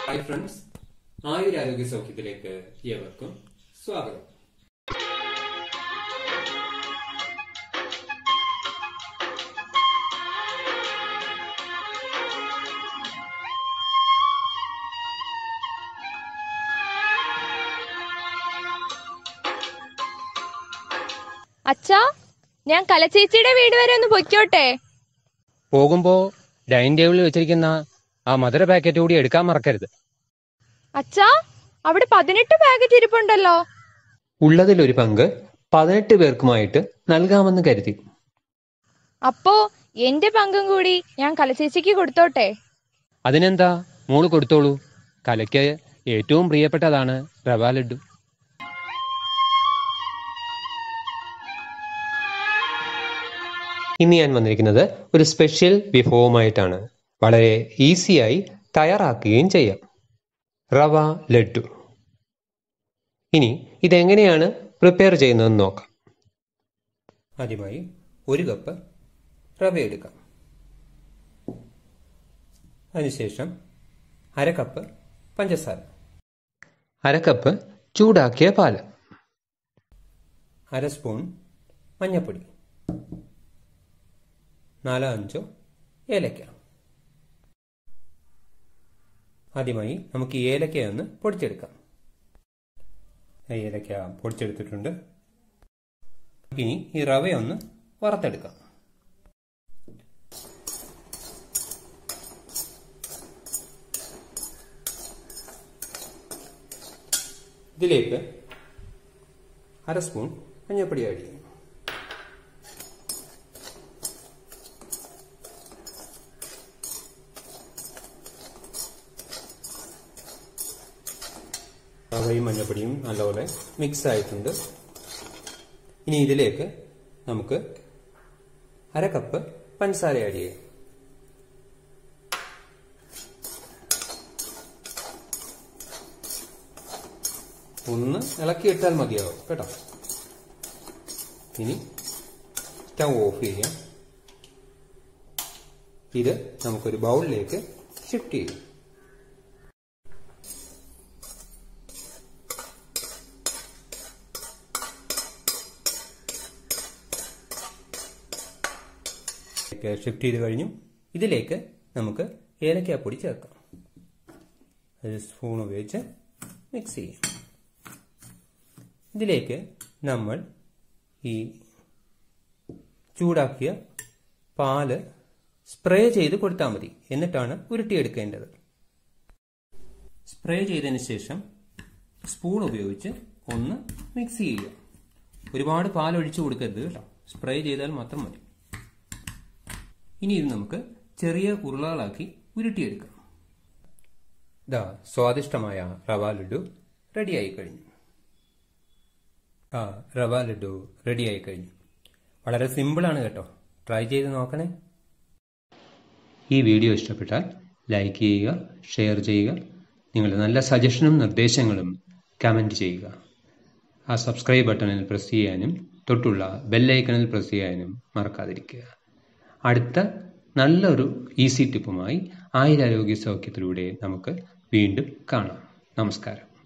hi friends ആയുരാരോഗ്യ സൗഖ്യത്തിലേക്ക് ഏവർക്കും സ്വാഗതം അച്ഛാ ഞാൻ കലച്ചേച്ചിയുടെ വീട് വരെ ഒന്ന് പൊയ്ക്കോട്ടെ പോകുമ്പോ ഡൈനിങ് ടേബിളിൽ വെച്ചിരിക്കുന്ന ആ മധുര പാക്കറ്റ് കൂടി എടുക്കാൻ മറക്കരുത് അച്ഛാ അവിടെ പതിനെട്ട് പാക്കറ്റ് ഇരിപ്പുണ്ടല്ലോ ഉള്ളതിലൊരു പങ്ക് പതിനെട്ട് പേർക്കുമായിട്ട് നൽകാമെന്ന് കരുതി അപ്പോ എന്റെ പങ്കും കൂടി ഞാൻ കലച്ചേച്ചിക്ക് കൊടുത്തോട്ടെ അതിനെന്താ മോള് കൊടുത്തോളൂ കലയ്ക്ക് ഏറ്റവും പ്രിയപ്പെട്ടതാണ് റവ ലഡു ഇന്ന് ഞാൻ വന്നിരിക്കുന്നത് ഒരു സ്പെഷ്യൽ വിഭവമായിട്ടാണ് വളരെ ഈസിയായി തയ്യാറാക്കുകയും ചെയ്യാം റവ ലഡു ഇനി ഇതെങ്ങനെയാണ് പ്രിപ്പയർ ചെയ്യുന്നതെന്ന് നോക്കാം ആദ്യമായി ഒരു കപ്പ് റവ എടുക്കാം അതിനുശേഷം അര കപ്പ് പഞ്ചസാര അര കപ്പ് ചൂടാക്കിയ പാല് അര സ്പൂൺ മഞ്ഞൾപ്പൊടി നാലോ അഞ്ചോ ഏലക്ക ആദ്യമായി നമുക്ക് ഈ ഏലക്ക ഒന്ന് പൊടിച്ചെടുക്കാം ഈ ഏലക്ക പൊടിച്ചെടുത്തിട്ടുണ്ട് ഇനി ഈ റവയൊന്ന് വറുത്തെടുക്കാം ഇതിലേക്ക് അര സ്പൂൺ മഞ്ഞൾപ്പൊടി ആഡ് ചെയ്യും റവയും മഞ്ഞപ്പൊടിയും നല്ലപോലെ മിക്സ് ആയിട്ടുണ്ട് ഇനി ഇതിലേക്ക് നമുക്ക് അര കപ്പ് പഞ്ചസാര ആഡ് ചെയ്യാം ഒന്ന് ഇളക്കിയിട്ടാൽ മതിയാവും കേട്ടോ ഇനി സ്റ്റൗ ഓഫ് ചെയ്യാം ഇത് നമുക്കൊരു ബൗളിലേക്ക് ഷിഫ്റ്റ് ചെയ്യാം ഷിഫ്റ്റ് ചെയ്ത് കഴിഞ്ഞു ഇതിലേക്ക് നമുക്ക് ഏലക്കാപ്പൊടി ചേർക്കാം ഒരു സ്പൂൺ ഉപയോഗിച്ച് മിക്സ് ചെയ്യും ഇതിലേക്ക് നമ്മൾ ഈ ചൂടാക്കിയ പാല് സ്പ്രേ ചെയ്ത് കൊടുത്താൽ മതി എന്നിട്ടാണ് ഉരുട്ടിയെടുക്കേണ്ടത് സ്പ്രേ ചെയ്തതിന് ശേഷം സ്പൂൺ ഉപയോഗിച്ച് ഒന്ന് മിക്സ് ചെയ്യുക ഒരുപാട് പാൽ ഒഴിച്ചു കൊടുക്കരുത് കേട്ടോ സ്പ്രേ ചെയ്താൽ മാത്രം മതി ഇനി ഇത് നമുക്ക് ചെറിയ ഉരുളകളാക്കി ഉരുട്ടിയെടുക്കാം ഇതാ സ്വാദിഷ്ടമായ റവ ലഡു റെഡിയായി കഴിഞ്ഞു ആ റവ ലഡു റെഡിയായി കഴിഞ്ഞു വളരെ സിമ്പിളാണ് കേട്ടോ ട്രൈ ചെയ്ത് നോക്കണേ ഈ വീഡിയോ ഇഷ്ടപ്പെട്ടാൽ ലൈക്ക് ചെയ്യുക ഷെയർ ചെയ്യുക നിങ്ങളുടെ നല്ല സജഷനും നിർദ്ദേശങ്ങളും കമൻറ്റ് ചെയ്യുക ആ സബ്സ്ക്രൈബ് ബട്ടണിൽ പ്രസ് ചെയ്യാനും തൊട്ടുള്ള ബെല്ലൈക്കണിൽ പ്രസ് ചെയ്യാനും മറക്കാതിരിക്കുക അടുത്ത നല്ലൊരു ഈസി ടിപ്പുമായി ആയുരാരോഗ്യ സൗഖ്യത്തിലൂടെ നമുക്ക് വീണ്ടും കാണാം നമസ്കാരം